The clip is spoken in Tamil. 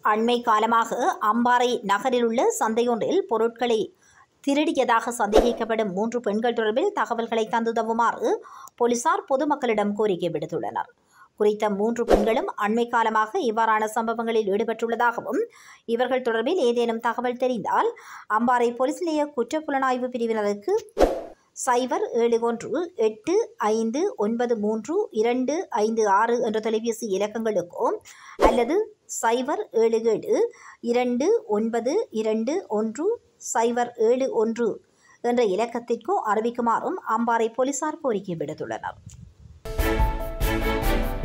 அண்மை காலமாக அம்பாறை நகரில் உள்ள சந்தையொன்றில் பொருட்களை திருடியதாக சந்தேகிக்கப்படும் மூன்று பெண்கள் தொடர்பில் தகவல்களை தந்துதவுமாறு போலீசார் பொதுமக்களிடம் கோரிக்கை விடுத்துள்ளனர் குறித்த மூன்று பெண்களும் அண்மை காலமாக இவ்வாறான சம்பவங்களில் ஈடுபட்டுள்ளதாகவும் இவர்கள் தொடர்பில் ஏதேனும் தகவல் தெரிந்தால் அம்பாறை போலீஸ் நிலைய குற்றப்புலனாய்வு பிரிவினருக்கு சைபர் ஏழு ஒன்று எட்டு ஐந்து ஒன்பது மூன்று இரண்டு ஐந்து ஆறு என்ற தொலைபேசி இலக்கங்களுக்கோ அல்லது சைபர் ஏழு ஏழு இரண்டு ஒன்பது இரண்டு ஒன்று சைபர் ஏழு ஒன்று என்ற இலக்கத்திற்கோ அறிவிக்குமாறும் அம்பாறை போலீசார் கோரிக்கை விடுத்துள்ளனர்